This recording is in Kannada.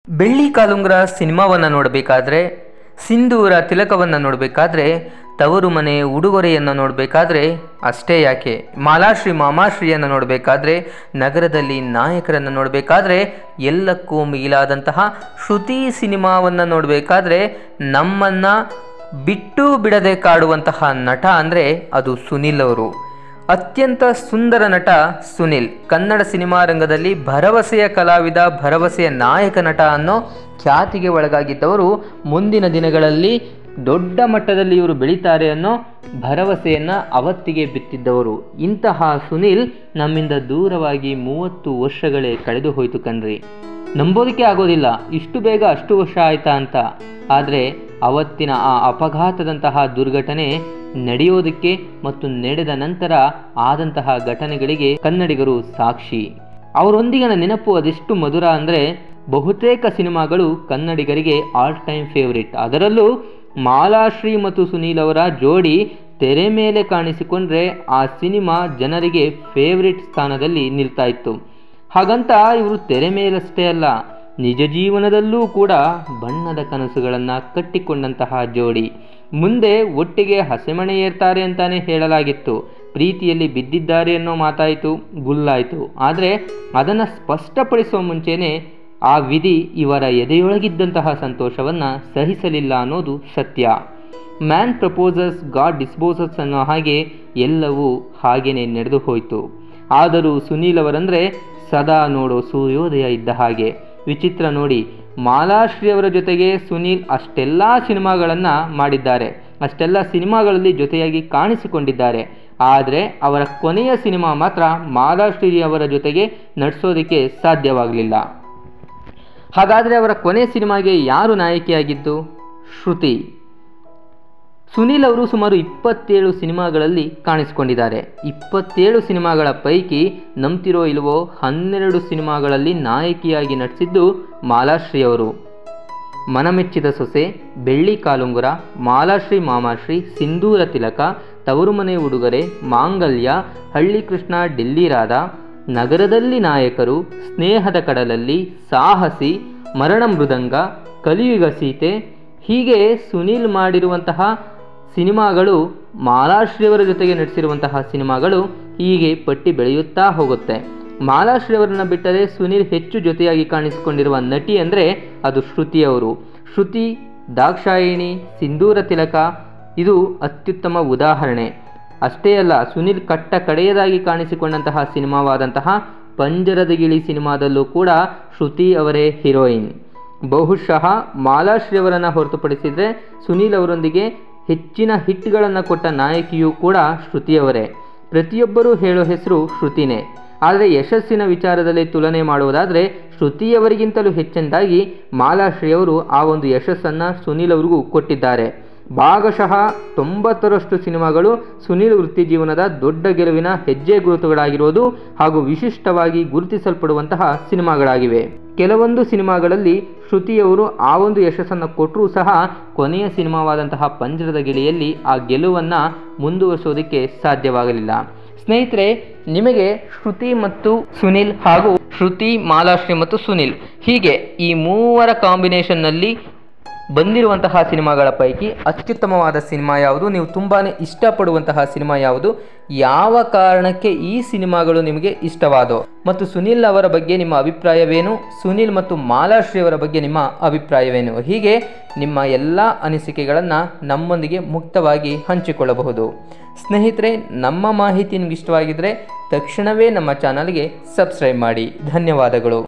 ಬೆಳ್ಳಿ ಕಾಲುಂಗುರ ಸಿನಿಮಾವನ್ನು ನೋಡಬೇಕಾದ್ರೆ ಸಿಂಧೂರ ತಿಲಕವನ್ನು ನೋಡಬೇಕಾದ್ರೆ ತವರು ಮನೆ ಉಡುಗೊರೆಯನ್ನು ನೋಡಬೇಕಾದ್ರೆ ಅಷ್ಟೇ ಯಾಕೆ ಮಾಲಾಶ್ರೀ ಮಾಮಾಶ್ರೀಯನ್ನು ನೋಡಬೇಕಾದ್ರೆ ನಗರದಲ್ಲಿ ನಾಯಕರನ್ನು ನೋಡಬೇಕಾದ್ರೆ ಎಲ್ಲಕ್ಕೂ ಮಿಗಿಲಾದಂತಹ ಶ್ರುತಿ ಸಿನಿಮಾವನ್ನು ನೋಡಬೇಕಾದ್ರೆ ನಮ್ಮನ್ನು ಬಿಟ್ಟು ಬಿಡದೆ ಕಾಡುವಂತಹ ನಟ ಅಂದರೆ ಅದು ಸುನಿಲ್ ಅವರು ಅತ್ಯಂತ ಸುಂದರ ನಟ ಸುನಿಲ್ ಕನ್ನಡ ಸಿನಿಮಾ ರಂಗದಲ್ಲಿ ಭರವಸೆಯ ಕಲಾವಿದ ಭರವಸೆಯ ನಾಯಕ ನಟ ಅನ್ನೋ ಖ್ಯಾತಿಗೆ ಒಳಗಾಗಿದ್ದವರು ಮುಂದಿನ ದಿನಗಳಲ್ಲಿ ದೊಡ್ಡ ಮಟ್ಟದಲ್ಲಿ ಇವರು ಬೆಳೀತಾರೆ ಅನ್ನೋ ಭರವಸೆಯನ್ನು ಅವತ್ತಿಗೆ ಬಿತ್ತಿದ್ದವರು ಇಂತಹ ಸುನಿಲ್ ನಮ್ಮಿಂದ ದೂರವಾಗಿ ಮೂವತ್ತು ವರ್ಷಗಳೇ ಕಳೆದು ಹೋಯಿತು ಕಣ್ರಿ ನಂಬೋದಕ್ಕೆ ಆಗೋದಿಲ್ಲ ಇಷ್ಟು ಬೇಗ ಅಷ್ಟು ವರ್ಷ ಆಯ್ತಾ ಅಂತ ಆದರೆ ಅವತ್ತಿನ ಆ ಅಪಘಾತದಂತಹ ದುರ್ಘಟನೆ ನಡೆಯೋದಕ್ಕೆ ಮತ್ತು ನಡೆದ ನಂತರ ಆದಂತಹ ಘಟನೆಗಳಿಗೆ ಕನ್ನಡಿಗರು ಸಾಕ್ಷಿ ಅವರೊಂದಿಗಿನ ನೆನಪು ಅದೆಷ್ಟು ಮಧುರ ಅಂದರೆ ಬಹುತೇಕ ಸಿನಿಮಾಗಳು ಕನ್ನಡಿಗರಿಗೆ ಆಲ್ ಟೈಮ್ ಫೇವರಿಟ್ ಅದರಲ್ಲೂ ಮಾಲಾಶ್ರೀ ಮತ್ತು ಸುನೀಲ್ ಅವರ ಜೋಡಿ ತೆರೆ ಮೇಲೆ ಕಾಣಿಸಿಕೊಂಡ್ರೆ ಆ ಸಿನಿಮಾ ಜನರಿಗೆ ಫೇವರಿಟ್ ಸ್ಥಾನದಲ್ಲಿ ನಿಲ್ತಾ ಇತ್ತು ಹಾಗಂತ ಇವರು ತೆರೆ ಮೇಲಷ್ಟೇ ಅಲ್ಲ ನಿಜ ಜೀವನದಲ್ಲೂ ಕೂಡ ಬಣ್ಣದ ಕನಸುಗಳನ್ನು ಕಟ್ಟಿಕೊಂಡಂತಹ ಜೋಡಿ ಮುಂದೆ ಒಟ್ಟಿಗೆ ಹಸೆಮಣೆ ಏರ್ತಾರೆ ಅಂತಾನೆ ಹೇಳಲಾಗಿತ್ತು ಪ್ರೀತಿಯಲ್ಲಿ ಬಿದ್ದಿದ್ದಾರೆ ಅನ್ನೋ ಮಾತಾಯಿತು ಗುಲ್ಲಾಯಿತು ಆದರೆ ಅದನ್ನು ಸ್ಪಷ್ಟಪಡಿಸುವ ಮುಂಚೆನೇ ಆ ವಿಧಿ ಇವರ ಎದೆಯೊಳಗಿದ್ದಂತಹ ಸಂತೋಷವನ್ನು ಸಹಿಸಲಿಲ್ಲ ಅನ್ನೋದು ಸತ್ಯ ಮ್ಯಾನ್ ಪ್ರಪೋಸಸ್ ಗಾಡ್ ಡಿಸ್ಪೋಸಸ್ ಅನ್ನೋ ಹಾಗೆ ಎಲ್ಲವೂ ಹಾಗೇನೆ ನಡೆದು ಹೋಯಿತು ಆದರೂ ಸುನೀಲ್ ಅವರಂದರೆ ಸದಾ ನೋಡೋ ಸೂರ್ಯೋದಯ ಇದ್ದ ಹಾಗೆ ವಿಚಿತ್ರ ನೋಡಿ ಮಾಲಾಶ್ರೀ ಅವರ ಜೊತೆಗೆ ಸುನೀಲ್ ಅಷ್ಟೆಲ್ಲ ಸಿನಿಮಾಗಳನ್ನು ಮಾಡಿದ್ದಾರೆ ಅಷ್ಟೆಲ್ಲ ಸಿನಿಮಾಗಳಲ್ಲಿ ಜೊತೆಯಾಗಿ ಕಾಣಿಸಿಕೊಂಡಿದ್ದಾರೆ ಆದರೆ ಅವರ ಕೊನೆಯ ಸಿನಿಮಾ ಮಾತ್ರ ಮಾಲಾಶ್ರೀ ಅವರ ಜೊತೆಗೆ ನಟಿಸೋದಕ್ಕೆ ಸಾಧ್ಯವಾಗಲಿಲ್ಲ ಹಾಗಾದರೆ ಅವರ ಕೊನೆಯ ಸಿನಿಮಾಗೆ ಯಾರು ನಾಯಕಿಯಾಗಿದ್ದು ಶ್ರುತಿ ಸುನೀಲ್ ಅವರು ಸುಮಾರು ಇಪ್ಪತ್ತೇಳು ಸಿನಿಮಾಗಳಲ್ಲಿ ಕಾಣಿಸಿಕೊಂಡಿದ್ದಾರೆ ಇಪ್ಪತ್ತೇಳು ಸಿನಿಮಾಗಳ ಪೈಕಿ ನಂಬ್ತಿರೋ ಇಲ್ವೋ ಹನ್ನೆರಡು ಸಿನಿಮಾಗಳಲ್ಲಿ ನಾಯಕಿಯಾಗಿ ನಟಿಸಿದ್ದು ಮಾಲಾಶ್ರೀ ಅವರು ಮನಮೆಚ್ಚಿದ ಸೊಸೆ ಬೆಳ್ಳಿ ಕಾಲುಂಗುರ ಮಾಲಾಶ್ರೀ ಮಾಮಾಶ್ರೀ ಸಿಂಧೂರ ತಿಲಕ ತವರು ಮನೆ ಉಡುಗೊರೆ ಮಾಂಗಲ್ಯ ಹಳ್ಳಿ ಕೃಷ್ಣ ಡೆಲ್ಲಿ ರಾಧ ನಗರದಲ್ಲಿ ನಾಯಕರು ಸ್ನೇಹದ ಕಡಲಲ್ಲಿ ಸಾಹಸಿ ಮರಣ ಮೃದಂಗ ಕಲಿಯುಗ ಸೀತೆ ಹೀಗೆ ಸುನೀಲ್ ಮಾಡಿರುವಂತಹ ಸಿನಿಮಾಗಳು ಮಾಲಾಶ್ರೀಯವರ ಜೊತೆಗೆ ನಟಿಸಿರುವಂತಹ ಸಿನಿಮಾಗಳು ಹೀಗೆ ಪಟ್ಟಿ ಬೆಳೆಯುತ್ತಾ ಹೋಗುತ್ತೆ ಮಾಲಾಶ್ರೀಯವರನ್ನು ಬಿಟ್ಟರೆ ಸುನೀಲ್ ಹೆಚ್ಚು ಜೊತೆಯಾಗಿ ಕಾಣಿಸಿಕೊಂಡಿರುವ ನಟಿ ಅಂದರೆ ಅದು ಶ್ರುತಿ ಅವರು ಶ್ರುತಿ ದಾಕ್ಷಾಯಿಣಿ ಸಿಂಧೂರ ತಿಲಕ ಇದು ಅತ್ಯುತ್ತಮ ಉದಾಹರಣೆ ಅಷ್ಟೇ ಅಲ್ಲ ಸುನಿಲ್ ಕಟ್ಟ ಕಡೆಯದಾಗಿ ಕಾಣಿಸಿಕೊಂಡಂತಹ ಸಿನಿಮಾವಾದಂತಹ ಪಂಜರದ ಗಿಳಿ ಸಿನಿಮಾದಲ್ಲೂ ಕೂಡ ಶ್ರುತಿ ಅವರೇ ಹೀರೋಯಿನ್ ಬಹುಶಃ ಮಾಲಾಶ್ರೀ ಅವರನ್ನು ಹೊರತುಪಡಿಸಿದರೆ ಸುನೀಲ್ ಅವರೊಂದಿಗೆ ಹೆಚ್ಚಿನ ಹಿಟ್ಗಳನ್ನು ಕೊಟ್ಟ ನಾಯಕಿಯೂ ಕೂಡ ಶ್ರುತಿಯವರೇ ಪ್ರತಿಯೊಬ್ಬರೂ ಹೇಳೋ ಹೆಸರು ಶ್ರುತಿನೇ ಆದರೆ ಯಶಸ್ಸಿನ ವಿಚಾರದಲ್ಲಿ ತುಲನೆ ಮಾಡುವುದಾದರೆ ಶ್ರುತಿಯವರಿಗಿಂತಲೂ ಹೆಚ್ಚೆಂದಾಗಿ ಮಾಲಾಶ್ರೀ ಅವರು ಆ ಒಂದು ಯಶಸ್ಸನ್ನು ಸುನೀಲ್ ಅವರಿಗೂ ಕೊಟ್ಟಿದ್ದಾರೆ ಭಾಗಶಃ ತೊಂಬತ್ತರಷ್ಟು ಸಿನಿಮಾಗಳು ಸುನೀಲ್ ವೃತ್ತಿ ಜೀವನದ ದೊಡ್ಡ ಗೆಲುವಿನ ಹೆಜ್ಜೆ ಗುರುತುಗಳಾಗಿರೋದು ಹಾಗೂ ವಿಶಿಷ್ಟವಾಗಿ ಗುರುತಿಸಲ್ಪಡುವಂತಹ ಸಿನಿಮಾಗಳಾಗಿವೆ ಕೆಲವೊಂದು ಸಿನಿಮಾಗಳಲ್ಲಿ ಶ್ರುತಿಯವರು ಆ ಒಂದು ಯಶಸ್ಸನ್ನು ಕೊಟ್ಟರೂ ಸಹ ಕೊನೆಯ ಸಿನಿಮಾವಾದಂತಹ ಪಂಜರದ ಗಿಳಿಯಲ್ಲಿ ಆ ಗೆಲುವನ್ನು ಮುಂದುವರಿಸೋದಕ್ಕೆ ಸಾಧ್ಯವಾಗಲಿಲ್ಲ ಸ್ನೇಹಿತರೆ ನಿಮಗೆ ಶ್ರುತಿ ಮತ್ತು ಸುನಿಲ್ ಹಾಗೂ ಶ್ರುತಿ ಮಾಲಾಶ್ರೀ ಮತ್ತು ಸುನಿಲ್ ಹೀಗೆ ಈ ಮೂವರ ಕಾಂಬಿನೇಷನ್ನಲ್ಲಿ ಬಂದಿರುವಂತಹ ಸಿನಿಮಾಗಳ ಪೈಕಿ ಅತ್ಯುತ್ತಮವಾದ ಸಿನಿಮಾ ಯಾವುದು ನೀವು ತುಂಬಾ ಇಷ್ಟಪಡುವಂತಹ ಸಿನಿಮಾ ಯಾವುದು ಯಾವ ಕಾರಣಕ್ಕೆ ಈ ಸಿನಿಮಾಗಳು ನಿಮಗೆ ಇಷ್ಟವಾದವು ಮತ್ತು ಸುನಿಲ್ ಅವರ ಬಗ್ಗೆ ನಿಮ್ಮ ಅಭಿಪ್ರಾಯವೇನು ಸುನಿಲ್ ಮತ್ತು ಮಾಲಾಶ್ರೀ ಅವರ ಬಗ್ಗೆ ನಿಮ್ಮ ಅಭಿಪ್ರಾಯವೇನು ಹೀಗೆ ನಿಮ್ಮ ಎಲ್ಲ ಅನಿಸಿಕೆಗಳನ್ನು ನಮ್ಮೊಂದಿಗೆ ಮುಕ್ತವಾಗಿ ಹಂಚಿಕೊಳ್ಳಬಹುದು ಸ್ನೇಹಿತರೆ ನಮ್ಮ ಮಾಹಿತಿ ನಿಮ್ಗೆ ಇಷ್ಟವಾಗಿದ್ದರೆ ತಕ್ಷಣವೇ ನಮ್ಮ ಚಾನಲ್ಗೆ ಸಬ್ಸ್ಕ್ರೈಬ್ ಮಾಡಿ ಧನ್ಯವಾದಗಳು